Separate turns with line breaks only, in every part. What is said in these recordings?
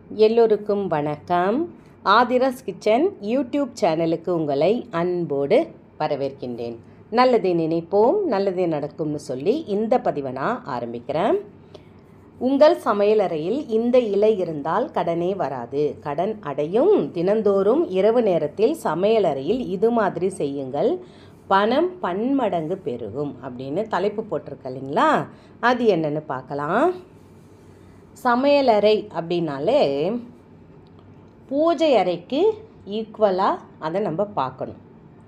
எல்லோருக்கும் வணக்கம் Aadhira's kitchen YouTube சேனலுக்கு உங்களை அன்போடு வரவேற்கின்றேன் நல்லதை நினைப்போம் நல்லதே நடக்கும்னு சொல்லி இந்த பதிவை நான் ஆரம்பிக்கிறேன் உங்கள் சமையலறையில் இந்த இலை இருந்தால் கடனே வராது கடன் அடையும் தினந்தோறும் இரவு நேரத்தில் சமையலறையில் இது மாதிரி செய்யுங்கள் பணம் பன்மடங்கு பெருகும் அப்படின்னு தலைப்பு போட்டிருக்க இல்லைங்களா அது என்னன்னு பார்க்கலாம் சமையலறை அப்படின்னாலே பூஜை அறைக்கு ஈக்குவலாக அதை நம்ம பார்க்கணும்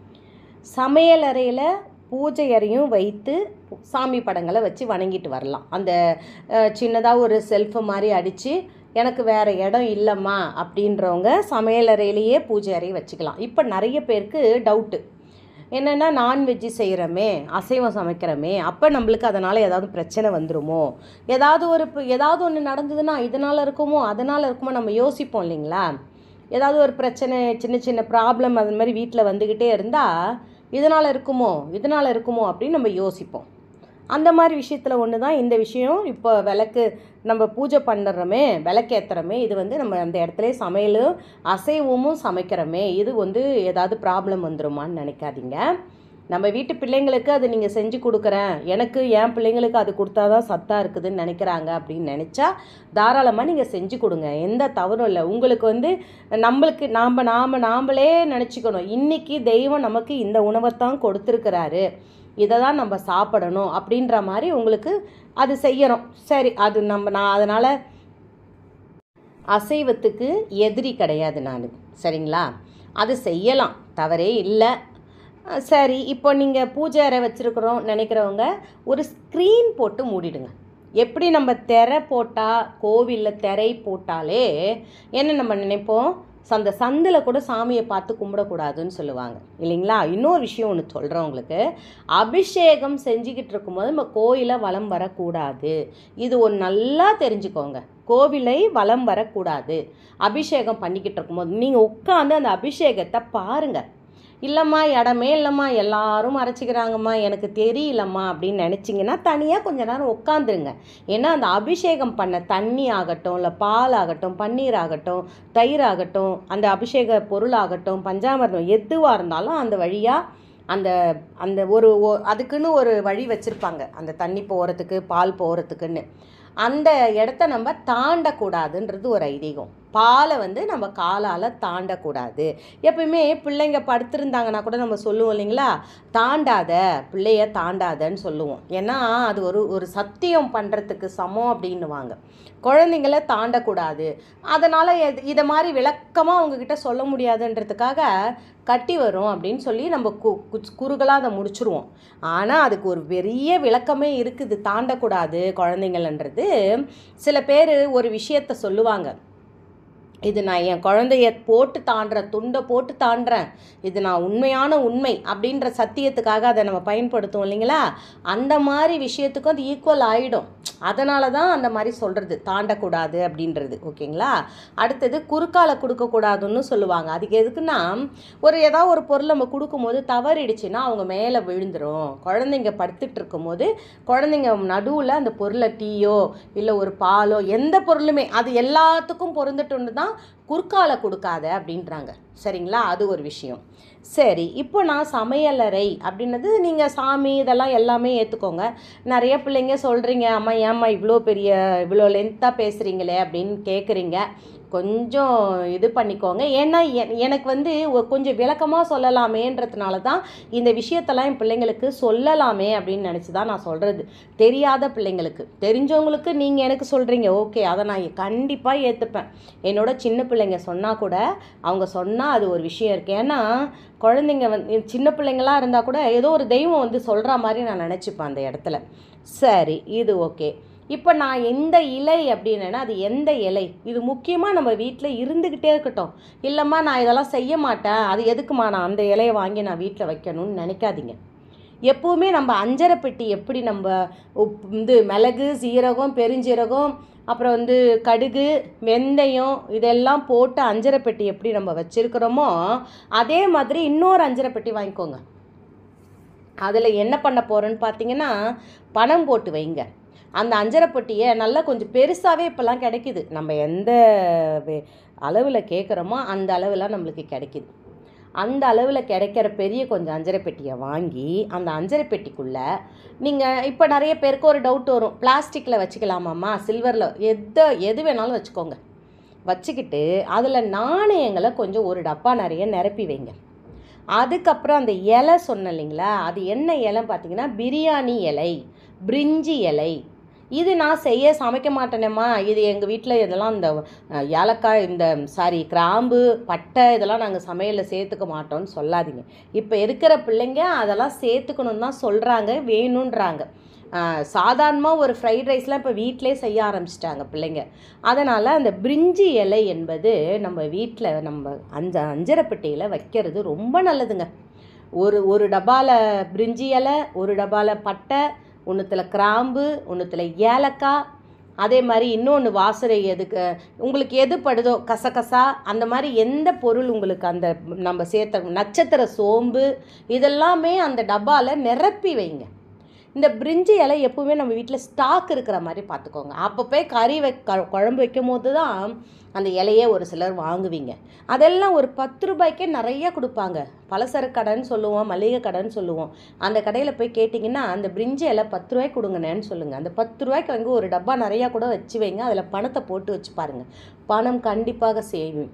சமையலறையில் பூஜை அறையும் வைத்து சாமி படங்களை வச்சு வணங்கிட்டு வரலாம் அந்த சின்னதாக ஒரு செல்ஃபு மாதிரி அடித்து எனக்கு வேறு இடம் இல்லைம்மா அப்படின்றவங்க சமையலறையிலேயே பூஜை அறை வச்சுக்கலாம் இப்போ நிறைய பேருக்கு டவுட்டு என்னென்னா நான்வெஜ்ஜு செய்கிறோமே அசைவம் சமைக்கிறோமே அப்போ நம்மளுக்கு அதனால் ஏதாவது பிரச்சனை வந்துருமோ ஏதாவது ஒரு இப்போ ஏதாவது ஒன்று நடந்ததுன்னா இதனால் இருக்குமோ அதனால் இருக்குமோ நம்ம யோசிப்போம் இல்லைங்களா ஏதாவது ஒரு பிரச்சனை சின்ன சின்ன ப்ராப்ளம் அது மாதிரி வீட்டில் வந்துக்கிட்டே இருந்தால் இதனால் இருக்குமோ இதனால் இருக்குமோ அப்படின்னு நம்ம யோசிப்போம் அந்த மாதிரி விஷயத்தில் ஒன்று தான் இந்த விஷயம் இப்போ விளக்கு நம்ம பூஜை பண்ணுறோமே விளக்கேற்றுறோமே இது வந்து நம்ம அந்த இடத்துல சமையலும் அசைவமும் சமைக்கிறோமே இது வந்து ஏதாவது ப்ராப்ளம் வந்துருமான்னு நினைக்காதீங்க நம்ம வீட்டு பிள்ளைங்களுக்கு அது நீங்கள் செஞ்சு கொடுக்குறேன் எனக்கு என் பிள்ளைங்களுக்கு அது கொடுத்தா தான் சத்தாக இருக்குதுன்னு நினைக்கிறாங்க அப்படின்னு நினச்சா தாராளமாக நீங்கள் செஞ்சு கொடுங்க எந்த தவறும் இல்லை உங்களுக்கு வந்து நம்மளுக்கு நாம் நாம் நாம்ளே நினச்சிக்கணும் இன்றைக்கி தெய்வம் நமக்கு இந்த உணவைத்தான் கொடுத்துருக்கிறாரு இதை தான் நம்ம சாப்பிடணும் அப்படின்ற மாதிரி உங்களுக்கு அது செய்யணும் சரி அது நம்ம நான் அதனால் அசைவத்துக்கு எதிரி கிடையாது நான் சரிங்களா அது செய்யலாம் தவறே இல்லை சரி இப்போ நீங்கள் பூஜை அறை வச்சுருக்குறோம் நினைக்கிறவங்க ஒரு ஸ்க்ரீன் போட்டு மூடிடுங்க எப்படி நம்ம திரை போட்டால் கோவிலில் திரை போட்டாலே என்ன நம்ம நினைப்போம் அந்த சந்தில் கூட சாமியை பார்த்து கும்பிடக்கூடாதுன்னு சொல்லுவாங்க இல்லைங்களா இன்னொரு விஷயம் ஒன்று சொல்கிறேன் உங்களுக்கு அபிஷேகம் செஞ்சுக்கிட்டு இருக்கும்போது நம்ம கோயிலை வலம் வரக்கூடாது இது ஒரு நல்லா தெரிஞ்சுக்கோங்க கோவிலை வலம் வரக்கூடாது அபிஷேகம் பண்ணிக்கிட்டு இருக்கும்போது நீங்கள் உட்காந்து அந்த அபிஷேகத்தை பாருங்கள் இல்லைம்மா இடமே இல்லைம்மா எல்லாரும் மறைச்சிக்கிறாங்கம்மா எனக்கு தெரியலம்மா அப்படின்னு நினச்சிங்கன்னா தனியாக கொஞ்ச நேரம் உட்காந்துருங்க ஏன்னா அந்த அபிஷேகம் பண்ண தண்ணி ஆகட்டும் இல்லை பால் ஆகட்டும் பன்னீர் ஆகட்டும் தயிர் ஆகட்டும் அந்த அபிஷேக பொருள் ஆகட்டும் பஞ்சாமிர்தம் எதுவாக இருந்தாலும் அந்த வழியாக அந்த அந்த ஒரு அதுக்குன்னு ஒரு வழி வச்சுருப்பாங்க அந்த தண்ணி போகிறதுக்கு பால் போகிறதுக்குன்னு அந்த இடத்த நம்ம தாண்டக்கூடாதுன்றது ஒரு ஐதீகம் பாலை வந்து நம்ம காலால் தாண்டக்கூடாது எப்பயுமே பிள்ளைங்க படுத்திருந்தாங்கன்னா கூட நம்ம சொல்லுவோம் இல்லைங்களா தாண்டாத பிள்ளைய தாண்டாதன்னு சொல்லுவோம் ஏன்னா அது ஒரு ஒரு சத்தியம் பண்ணுறதுக்கு சமம் அப்படின்னுவாங்க குழந்தைங்கள தாண்டக்கூடாது அதனால் இதை மாதிரி விளக்கமாக அவங்கக்கிட்ட சொல்ல முடியாதுன்றதுக்காக கட்டி வரும் அப்படின்னு சொல்லி நம்ம கு குறுகலாக அதை முடிச்சுருவோம் ஆனால் அதுக்கு ஒரு பெரிய விளக்கமே இருக்குது தாண்டக்கூடாது குழந்தைங்களன்றது சில பேர் ஒரு விஷயத்த சொல்லுவாங்க இது நான் என் குழந்தைய போட்டு தாண்டுறேன் துண்டை போட்டு தாண்டுறேன் இது நான் உண்மையான உண்மை அப்படின்ற சத்தியத்துக்காக அதை நம்ம பயன்படுத்துவோம் இல்லைங்களா அந்த மாதிரி விஷயத்துக்கும் அது ஈக்குவல் ஆகிடும் அதனால தான் அந்த மாதிரி சொல்கிறது தாண்டக்கூடாது அப்படின்றது ஓகேங்களா அடுத்தது குறுக்கால கொடுக்கக்கூடாதுன்னு சொல்லுவாங்க அதுக்கு எதுக்குன்னா ஒரு ஏதாவது ஒரு பொருள் நம்ம கொடுக்கும்போது தவறிடுச்சுன்னா அவங்க மேலே விழுந்துடும் குழந்தைங்க படுத்துட்டு இருக்கும்போது குழந்தைங்க நடுவில் அந்த பொருளை டீயோ இல்லை ஒரு பாலோ எந்த பொருளுமே அது எல்லாத்துக்கும் பொருந்துட்டுன்னு தான் குறுக்கால கொடுக்காத அப்படின்றாங்க சரிங்களா அது ஒரு விஷயம் சரி இப்போ நான் சமையலறை அப்படின்னது நீங்கள் சாமி இதெல்லாம் எல்லாமே ஏற்றுக்கோங்க நிறைய பிள்ளைங்க சொல்கிறீங்க அம்மா ஏம்மா இவ்வளோ பெரிய இவ்வளோ லென்த்தாக பேசுகிறீங்களே அப்படின்னு கேட்குறீங்க கொஞ்சம் இது பண்ணிக்கோங்க ஏன்னா எனக்கு வந்து கொஞ்சம் விளக்கமாக சொல்லலாமேன்றதுனால தான் இந்த விஷயத்தெல்லாம் என் பிள்ளைங்களுக்கு சொல்லலாமே அப்படின்னு நினச்சி தான் நான் சொல்கிறது தெரியாத பிள்ளைங்களுக்கு தெரிஞ்சவங்களுக்கு நீங்கள் எனக்கு சொல்கிறீங்க ஓகே அதை நான் கண்டிப்பாக ஏற்றுப்பேன் என்னோட சின்ன பிள்ளைங்க சொன்னால் கூட அவங்க சொன்னால் அது ஒரு விஷயம் இருக்குது ஏன்னா குழந்தைங்க வந்து சின்ன பிள்ளைங்களாக இருந்தால் கூட ஏதோ ஒரு தெய்வம் வந்து சொல்கிற மாதிரி நான் நினச்சிப்பேன் அந்த இடத்துல சரி இது ஓகே இப்போ நான் எந்த இலை அப்படின்னா அது எந்த இலை இது முக்கியமாக நம்ம வீட்டில் இருந்துக்கிட்டே இருக்கட்டும் இல்லைம்மா நான் இதெல்லாம் செய்ய மாட்டேன் அது எதுக்குமா நான் அந்த இலையை வாங்கி நான் வீட்டில் வைக்கணும்னு நினைக்காதீங்க எப்போவுமே நம்ம அஞ்சரை பெட்டி எப்படி நம்ம இது மிளகு சீரகம் பெருஞ்சீரகம் அப்புறம் வந்து கடுகு வெந்தயம் இதெல்லாம் போட்டு அஞ்சரை பெட்டி எப்படி நம்ம வச்சுருக்கிறோமோ அதே மாதிரி இன்னொரு அஞ்சரை பெட்டி வாங்கிக்கோங்க அதில் என்ன பண்ண போகிறேன்னு பார்த்தீங்கன்னா பணம் போட்டு வைங்க அந்த அஞ்சரை பெட்டியை நல்லா கொஞ்சம் பெருசாகவே இப்போல்லாம் கிடைக்குது நம்ம எந்த வே- அளவில் கேட்குறோமோ அந்த அளவில் நம்மளுக்கு கிடைக்குது அந்த அளவில் கிடைக்கிற பெரிய கொஞ்சம் அஞ்சரை பெட்டியை வாங்கி அந்த அஞ்சரை பெட்டிக்குள்ளே நீங்கள் இப்போ நிறைய பேருக்கு ஒரு டவுட் வரும் பிளாஸ்டிக்கில் வச்சுக்கலாமாம்மா சில்வரில் எது எது வேணாலும் வச்சுக்கோங்க வச்சுக்கிட்டு அதில் நாணயங்களை கொஞ்சம் ஒரு டப்பா நிறைய நிரப்பி வைங்க அதுக்கப்புறம் அந்த இலை சொன்னேன் இல்லைங்களா அது என்ன இலை பார்த்தீங்கன்னா பிரியாணி இலை பிரிஞ்சி இலை இது நான் செய்ய சமைக்க மாட்டேனேம்மா இது எங்கள் வீட்டில் இதெல்லாம் இந்த அஹ், ஏலக்காய் இந்த சாரி கிராம்பு பட்டை இதெல்லாம் நாங்கள் சமையலில் சேர்த்துக்க மாட்டோம்னு சொல்லாதீங்க இப்போ இருக்கிற பிள்ளைங்க அதெல்லாம் சேர்த்துக்கணுன்னு தான் சொல்கிறாங்க வேணுன்றாங்க சாதாரணமாக ஒரு ஃப்ரைட் ரைஸ்லாம் இப்போ வீட்டிலே செய்ய ஆரம்பிச்சிட்டாங்க பிள்ளைங்க அதனால் அந்த பிரிஞ்சி இலை என்பது நம்ம வீட்டில் நம்ம அஞ்ச அஞ்சரை பெட்டியில் வைக்கிறது ரொம்ப நல்லதுங்க ஒரு ஒரு டப்பாவில் பிரிஞ்சி இலை ஒரு டப்பாவில் பட்டை ஒன்றுத்தில் கிராம்பு ஒன்றுத்தில் ஏலக்காய் அதே மாதிரி இன்னொன்று வாசனை எதுக்கு உங்களுக்கு எது படுதோ கசகசா அந்த மாதிரி எந்த பொருள் உங்களுக்கு அந்த நம்ம சேர்த்த நட்சத்திர சோம்பு இதெல்லாமே அந்த டப்பாவில் நிரப்பி வைங்க இந்த பிரிஞ்சி இலை எப்பவுமே நம்ம வீட்டில் ஸ்டாக் இருக்கிற மாதிரி பார்த்துக்கோங்க அப்பப்போ கறி வை க- குழம்பு வைக்கும் போது தான் அந்த இலையே ஒரு சிலர் வாங்குவீங்க அதெல்லாம் ஒரு பத்து ரூபாய்க்கே நிறைய கொடுப்பாங்க பலசரக்கு கடைன்னு சொல்லுவோம் மளிகை கடைன்னு சொல்லுவோம் அந்த கடையில் போய் கேட்டிங்கன்னா அந்த பிரிஞ்சி இலை பத்து ரூபாய்க்கு கொடுங்கண்ணேன்னு சொல்லுங்கள் அந்த பத்து ரூபாய்க்கு வாங்கி ஒரு டப்பா நிறையா கூட வச்சு வைங்க அதில் பணத்தை போட்டு வச்சு பாருங்கள் பணம் கண்டிப்பாக சேரும்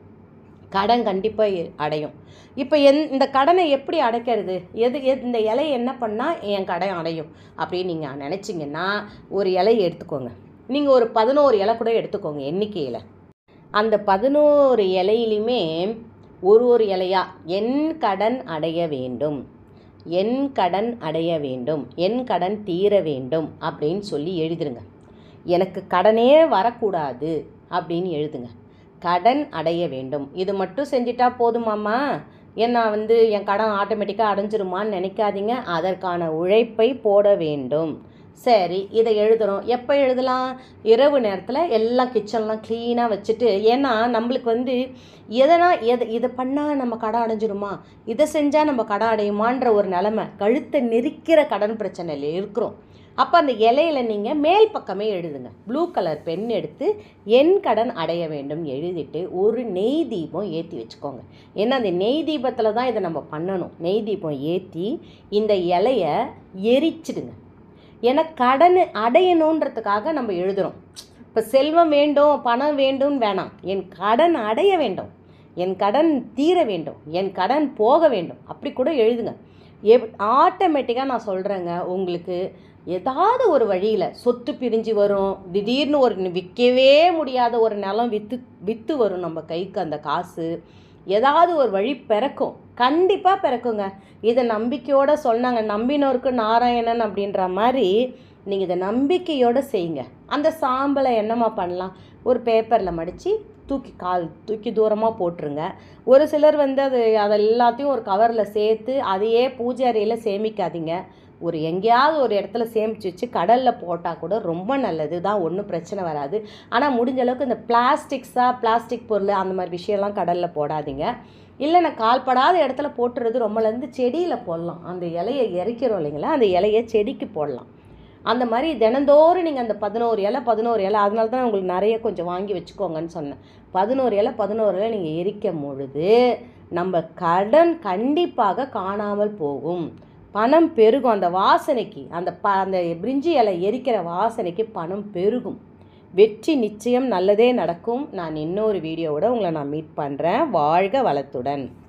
கடன் கண்டிப்பாக அடையும் இப்போ என் இந்த கடனை எப்படி அடைக்கிறது எது எது இந்த இலையை என்ன பண்ணால் என் கடன் அடையும் அப்படின்னு நீங்கள் நினச்சிங்கன்னா ஒரு இலையை எடுத்துக்கோங்க நீங்கள் ஒரு பதினோரு இலை கூட எடுத்துக்கோங்க எண்ணிக்கையில் அந்த பதினோரு இலையிலுமே ஒரு ஒரு இலையா என் கடன் அடைய வேண்டும் என் கடன் அடைய வேண்டும் என் கடன் தீர வேண்டும் அப்படின்னு சொல்லி எழுதிருங்க எனக்கு கடனே வரக்கூடாது அப்படின்னு எழுதுங்க கடன் அடைய வேண்டும் இது மட்டும் செஞ்சிட்டா போதுமாம்மா ஏன்னா வந்து என் கடன் ஆட்டோமேட்டிக்காக அடைஞ்சிருமான்னு நினைக்காதீங்க அதற்கான உழைப்பை போட வேண்டும் சரி இதை எழுதுறோம் எப்போ எழுதலாம் இரவு நேரத்தில் எல்லாம் கிச்சன்லாம் க்ளீனாக வச்சுட்டு ஏன்னா நம்மளுக்கு வந்து எதனா எதை இதை பண்ணால் நம்ம கடன் அடைஞ்சிருமா இதை செஞ்சால் நம்ம கடன் அடையுமான்ற ஒரு நிலமை கழுத்தை நெரிக்கிற கடன் பிரச்சனையில் இருக்கிறோம் அப்போ அந்த இலையில நீங்கள் மேல் பக்கமே எழுதுங்க ப்ளூ கலர் பென் எடுத்து என் கடன் அடைய வேண்டும் எழுதிட்டு ஒரு நெய் தீபம் ஏற்றி வச்சுக்கோங்க ஏன்னா அந்த நெய் தீபத்தில் தான் இதை நம்ம பண்ணணும் நெய் தீபம் ஏற்றி இந்த இலைய எரிச்சிடுங்க ஏன்னா கடன் அடையணுன்றதுக்காக நம்ம எழுதுகிறோம் இப்போ செல்வம் வேண்டும் பணம் வேண்டும் வேணாம் என் கடன் அடைய வேண்டும் என் கடன் தீர வேண்டும் என் கடன் போக வேண்டும் அப்படி கூட எழுதுங்க எப் ஆட்டோமேட்டிக்காக நான் சொல்கிறேங்க உங்களுக்கு ஏதாவது ஒரு வழியில் சொத்து பிரிஞ்சு வரும் திடீர்னு ஒரு விற்கவே முடியாத ஒரு நிலம் விற்று விற்று வரும் நம்ம கைக்கு அந்த காசு ஏதாவது ஒரு வழி பிறக்கும் கண்டிப்பாக பிறக்குங்க இதை நம்பிக்கையோடு சொன்னாங்க நம்பினோருக்கு நாராயணன் அப்படின்ற மாதிரி நீங்கள் இதை நம்பிக்கையோடு செய்யுங்க அந்த சாம்பலை என்னம்மா பண்ணலாம் ஒரு பேப்பரில் மடித்து தூக்கி கால் தூக்கி தூரமாக போட்டுருங்க ஒரு சிலர் வந்து அது அதை எல்லாத்தையும் ஒரு கவரில் சேர்த்து அதையே பூஜை அறையில் சேமிக்காதீங்க ஒரு எங்கேயாவது ஒரு இடத்துல சேமித்து வச்சு கடலில் போட்டால் கூட ரொம்ப நல்லது தான் ஒன்றும் பிரச்சனை வராது ஆனால் முடிஞ்ச அளவுக்கு இந்த பிளாஸ்டிக்ஸாக பிளாஸ்டிக் பொருள் அந்த மாதிரி விஷயம்லாம் கடலில் போடாதீங்க இல்லை நான் கால்படாத இடத்துல போட்டுறது ரொம்பலேருந்து செடியில் போடலாம் அந்த இலையை இறைக்கிறோம் இல்லைங்களா அந்த இலையை செடிக்கு போடலாம் அந்த மாதிரி தினந்தோறும் நீங்கள் அந்த பதினோரு இலை பதினோரு இலை அதனால தான் உங்களுக்கு நிறைய கொஞ்சம் வாங்கி வச்சுக்கோங்கன்னு சொன்னேன் பதினோரு இலை பதினோரு இலை நீங்கள் எரிக்கும் பொழுது நம்ம கடன் கண்டிப்பாக காணாமல் போகும் பணம் பெருகும் அந்த வாசனைக்கு அந்த ப அந்த பிரிஞ்சி இலை எரிக்கிற வாசனைக்கு பணம் பெருகும் வெற்றி நிச்சயம் நல்லதே நடக்கும் நான் இன்னொரு வீடியோவோட உங்களை நான் மீட் பண்ணுறேன் வாழ்க வளத்துடன்